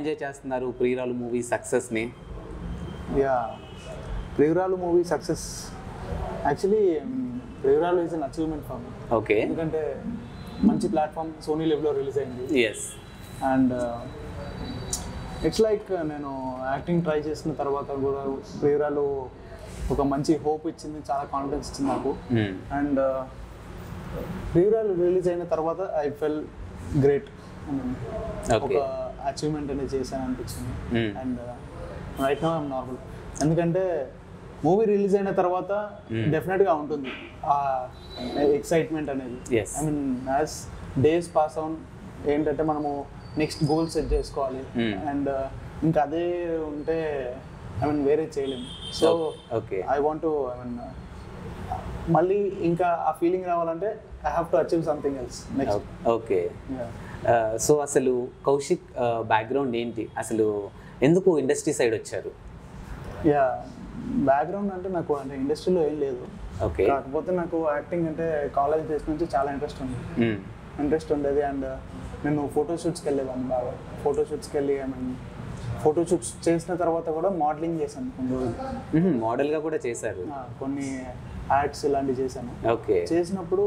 Enjoy చేస్తున్నారు ప్రియురాలు movie సక్సెస్ని yeah Priyuralu movie success actually Priyuralu is an achievement for me okay ఎందుకంటే మంచి ప్లాట్ఫామ్ సోనీ లెవెల్లో రిలీజ్ అయింది ఎస్ అండ్ ఇట్స్ లైక్ నేను యాక్టింగ్ ట్రై చేసిన తర్వాత కూడా ప్రియురాలు ఒక మంచి హోప్ ఇచ్చింది చాలా కాన్ఫిడెన్స్ ఇచ్చింది నాకు అండ్ ప్రియురాలు రిలీజ్ అయిన తర్వాత ఐ ఫెల్ గ్రేట్ ఒక Okay. అచీవ్మెంట్ అనేది చేశాను అనిపించింది Hmm. And right no I'm normal ఎందుకంటే మూవీ రిలీజ్ అయిన తర్వాత డెఫినెట్గా ఉంటుంది ఆ ఎక్సైట్మెంట్ అనేది Yes. I mean as days pass on ఏంటంటే మనము నెక్స్ట్ గోల్ సెట్ చేసుకోవాలి Hmm. అండ్ ఇంకా అదే ఉంటే ఐ మీన్ వేరే చేయలేము so okay I want I mean మళ్ళీ ఇంకా ఆ ఫీలింగ్ రావాలంటే I have to achieve something else next okay so అసలు కౌశిక్ బ్యాక్గ్రౌండ్ ఏంటి అసలు ఎందుకు ఇండస్ట్రీ సైడ్ వచ్చారు యా బ్యాక్గ్రౌండ్ అంటే నాకు అంటే ఇండస్ట్రీలో ఏం లేదు ఓకే కాకపోతే నాకు యాక్టింగ్ అంటే కాలేజ్ డేస్ నుంచి చాలా ఇంట్రెస్ట్ ఉంది ఇంట్రెస్ట్ ఉండేది అండ్ నేను ఫోటో షూట్స్కి వెళ్ళేవాడిని బాగా ఫోటో షూట్స్కి వెళ్ళి ఐ మీన్ ఫోటో షూట్స్ చేసిన తర్వాత కూడా మోడలింగ్ చేశాను కొన్ని రోజులు మోడల్గా కూడా చేశారు ఆ, కొన్ని యాడ్స్ ఇలాంటివి చేశాను ఓకే చేసినప్పుడు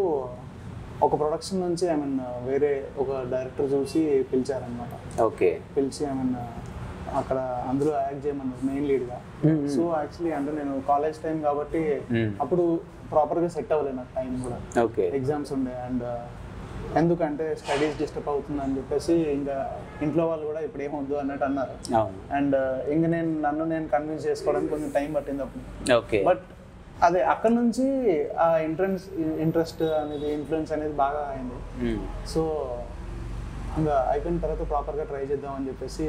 ఒక ప్రొడక్షన్ నుంచి ఐ మీన్ వేరే ఒక డైరెక్టర్ చూసి పిలిచారనమాట ఓకే పిలిచి ఐ మీన్ అక్కడ అందులో యాక్ట్ చేయమన్నారు మెయిన్ లీడ్గా సో యాక్చువల్లీ అంటే నేను కాలేజ్ టైం కాబట్టి Mm. అప్పుడు ప్రాపర్గా సెట్ అవ్వలేదు నాకు టైం కూడా ఓకే ఎగ్జామ్స్ ఉండే అండ్ ఎందుకంటే స్టడీస్ డిస్టర్బ్ అవుతుంది అని చెప్పేసి ఇంకా ఇంట్లో వాళ్ళు కూడా ఇప్పుడు ఏమొద్దు అన్నట్టు అన్నారు అవును అండ్ ఇంక నేను నన్ను నేను కన్విన్స్ చేసుకోవడానికి కొంచెం టైం పట్టింది అప్పుడు ఓకే బట్ అదే అక్కడ నుంచి ఆ ఇంట్రెన్స్ ఇంట్రెస్ట్ అనేది ఇన్ఫ్లుయెన్స్ అనేది బాగా అయింది సో ఇంకా అయిపోయిన తర్వాత ప్రాపర్గా ట్రై చేద్దాం అని చెప్పేసి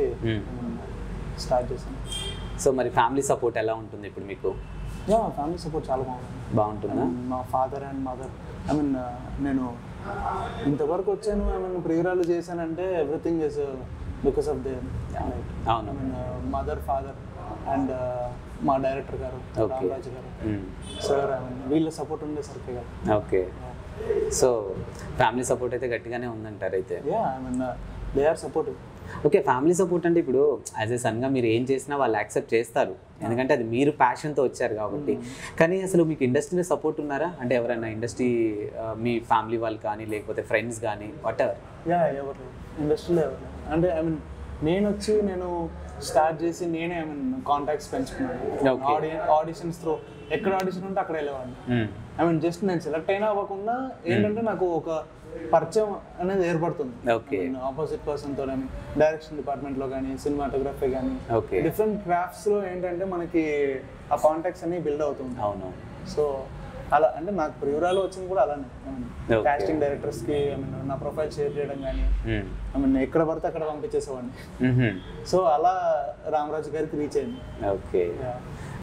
స్టార్ట్ చేశాను సో మరి ఫ్యామిలీ సపోర్ట్ ఎలా ఉంటుంది ఇప్పుడు మీకు యా ఫ్యామిలీ సపోర్ట్ చాలా బాగుంది బాగుంటుందా మా father and mother I mean నేను ఇంతవరకు వచ్చాను ఐ మీన్ ప్రియురాలు చేశానంటే everything is because of they అవును I mean mother father and మా డైరెక్టర్ గారు Okay. రామరాజు గారు సార్ ఐ మీన్ వీళ్ళ సపోర్ట్ ఉండే సరికి గారు ఓకే సో ఫ్యామిలీ సపోర్ట్ అయితే గట్టిగానే ఉందంటారు అయితే yeah I mean they are supportive okay family support అంటే ఇప్పుడు యాజ్ ఏ సన్గా మీరు ఏం చేసినా వాళ్ళు యాక్సెప్ట్ చేస్తారు ఎందుకంటే అది మీరు ప్యాషన్తో వచ్చారు కాబట్టి కానీ అసలు మీకు ఇండస్ట్రీలో సపోర్ట్ ఉన్నారా అంటే ఎవరైనా ఇండస్ట్రీ మీ ఫ్యామిలీ వాళ్ళు కానీ లేకపోతే ఫ్రెండ్స్ కానీ వాట్ ఎవర్ యా ఎవరు ఇండస్ట్రీలో ఎవరు అంటే ఐ మీన్ నేను వచ్చి నేను స్టార్ట్ చేసి నేనే ఐ మీన్ కాంటాక్ట్స్ పెంచుకున్నాను Okay. ఆడియన్ ఆడిషన్స్ త్రూ ఎక్కడ ఆడిషన్ ఉంటే అక్కడ వెళ్ళేవాడిని ఐ మీన్ జస్ట్ నేను సెలెక్ట్ అయినా అవ్వకుండా ఏంటంటే నాకు ఒక పరిచయం అనేది ఏర్పడుతుంది Okay. ఆపోజిట్ పర్సన్ తో కానీ డైరెక్షన్ డిపార్ట్మెంట్ లో కానీ సినిమాటోగ్రఫీ కానీ ఓకే డిఫరెంట్ క్రాఫ్ట్స్ లో ఏంటంటే మనకి ఆ కాంటాక్ట్స్ అనేవి బిల్డ్ అవుతుంది అవును సో అలా అంటే నాకు ప్రియురాలు వచ్చింది కూడా అలానే Okay. కాస్టింగ్ డైరెక్టర్స్ కి ఐ మీన్ నా ప్రొఫైల్ షేర్ చేయడం కానీ ఐ మీన్ ఎక్కడ పడితే అక్కడ పంపించేసేవాడిని సో అలా రామరాజు గారికి రీచ్ అయింది ఓకే Yeah.